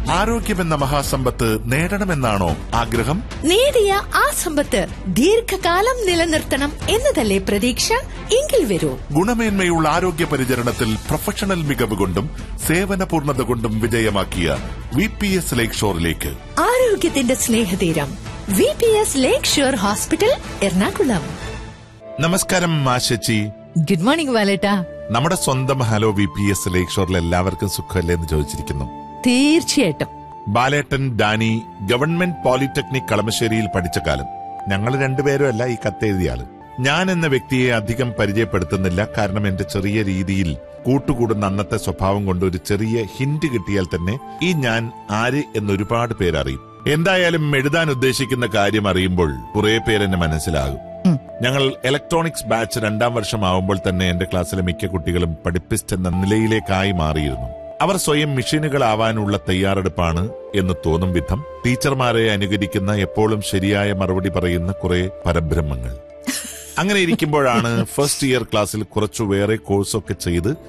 ആരോഗ്യമെന്ന മഹാസമ്പത്ത് നേടണമെന്നാണോ ആഗ്രഹം നേടിയ ആ സമ്പത്ത് ദീർഘകാലം നിലനിർത്തണം എന്നതല്ലേ പ്രതീക്ഷ എങ്കിൽ വരൂ ഗുണമേന്മയുള്ള ആരോഗ്യ പരിചരണത്തിൽ പ്രൊഫഷണൽ മികവ് കൊണ്ടും സേവന പൂർണ്ണത കൊണ്ടും വിജയമാക്കിയ വി പി എസ് ലേക്ക് ഷോറിലേക്ക് ആരോഗ്യത്തിന്റെ സ്നേഹതീരം V P S lakeshore hospital Ernakulam നമസ്കാരം ആശച്ചി ഗുഡ് മോർണിംഗ് വാലേട്ടാ നമ്മുടെ സ്വന്തം ഹലോ വി പി എസ് ലേക്ക് ഷോറിൽ എല്ലാവർക്കും സുഖമല്ലേ എന്ന് ചോദിച്ചിരിക്കുന്നു തീർച്ചയായിട്ടും ബാലേട്ടൻ ഡാനി ഗവൺമെന്റ് പോളിടെക്നിക് കളമശ്ശേരിയിൽ പഠിച്ച കാലം ഞങ്ങൾ രണ്ടുപേരും അല്ല ഈ കത്തെഴുതിയ ആള് ഞാൻ എന്ന വ്യക്തിയെ അധികം പരിചയപ്പെടുത്തുന്നില്ല കാരണം എന്റെ ചെറിയ രീതിയിൽ കൂട്ടുകൂടുന്ന അന്നത്തെ സ്വഭാവം കൊണ്ട് ഒരു ചെറിയ ഹിന്റ് കിട്ടിയാൽ തന്നെ ഈ ഞാൻ ആര് എന്നൊരുപാട് പേരറിയും എന്തായാലും എഴുതാൻ ഉദ്ദേശിക്കുന്ന കാര്യം അറിയുമ്പോൾ കുറെ പേരെന്നെ മനസ്സിലാകും ഞങ്ങൾ ഇലക്ട്രോണിക്സ് ബാച്ച് രണ്ടാം വർഷമാവുമ്പോൾ തന്നെ എന്റെ ക്ലാസ്സിലെ മിക്ക കുട്ടികളും പഠിപ്പിസ്റ്റ് എന്ന നിലയിലേക്കായി മാറിയിരുന്നു അവർ സ്വയം മെഷീനുകളാവാനുള്ള തയ്യാറെടുപ്പാണ് എന്ന് തോന്നും വിധം ടീച്ചർമാരെ അനുകരിക്കുന്ന എപ്പോഴും ശരിയായ മറുപടി പറയുന്ന കുറെ പരബ്രഹ്മങ്ങൾ അങ്ങനെ ഇരിക്കുമ്പോഴാണ് ഫസ്റ്റ് ഇയർ ക്ലാസ്സിൽ കുറച്ചു വേറെ കോഴ്സൊക്കെ ചെയ്ത്